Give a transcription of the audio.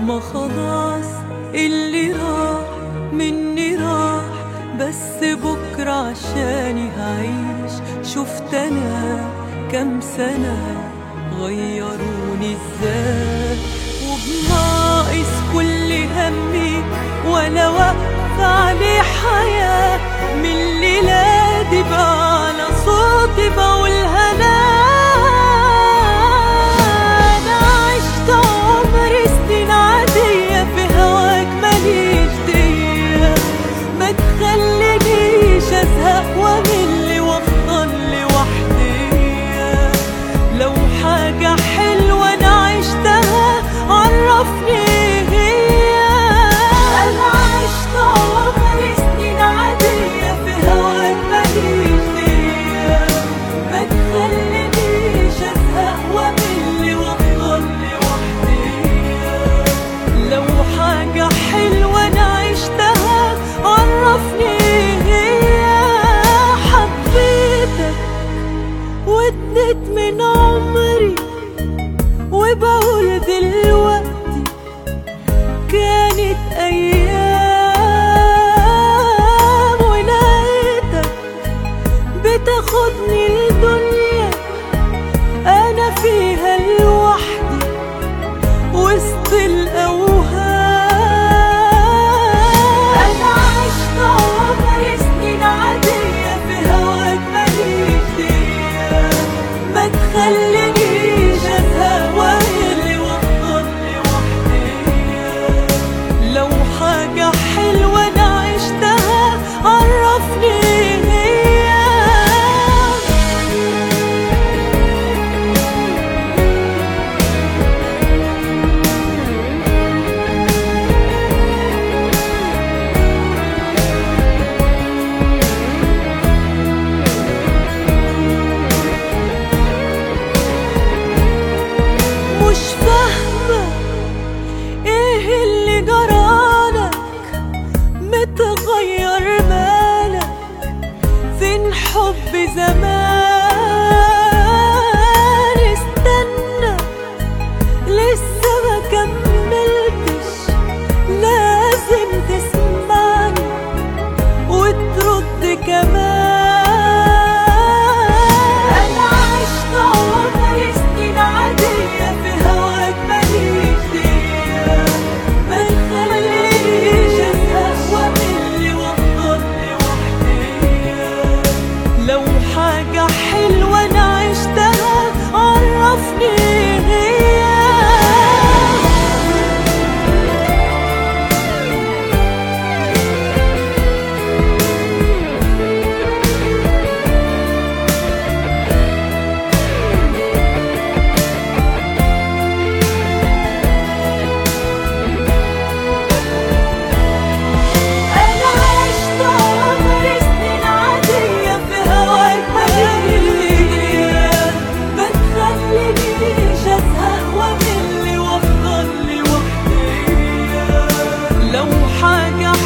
ما خلاص اللي راح مني راح بس بكرة عشاني هعيش شفت أنا كم سنة غيروني ازاي وبناقص كل همي ولا واقفة عليه حياة من الليلة دي بقى على صوتي بقولها لا أنا عشت عمري سنين عادية في هواك ماليش دية ما تخلينيش أزهق وأمل وأفضل لوحدي لو حاجة حلوة أنا عشتها عرفني هي أنا عشت عمري سنين عادية في هواك ماليش دية ما تخلينيش أزهق وأمل وأفضل لوحدي لو حاجة حلوة أنا عشتها عرفني هي حبيتك واديت من عمري وبقول دلوقتي كانت أيام ولقيتك بتاخدني الدنيا أنا فيها لوحدي وسط الأوهام أنا عشت عمري سنين عادية في هواك ماليش دية ما تخلينيش أزهق وأهلي وأفضل لوحدي لو حاجة حلوة أنا عشتها عرفني هي مش فاهمة ايه اللي جرالك متغير مالك فين حب زمان استنى لسه ما كملتش لازم تسمعني وترد كمان أنا عشت عمري سنين عادية في هواك ماليش دية ما تخلينيش أزهق وأمل وأفضل لوحدي لو حاجة حلوة أنا عشتها عرفني هي أنا عشت عمري سنين عادية في هواك مالية ما تخلينيش أزهق وأمل وأفضل لوحدي لو حاجة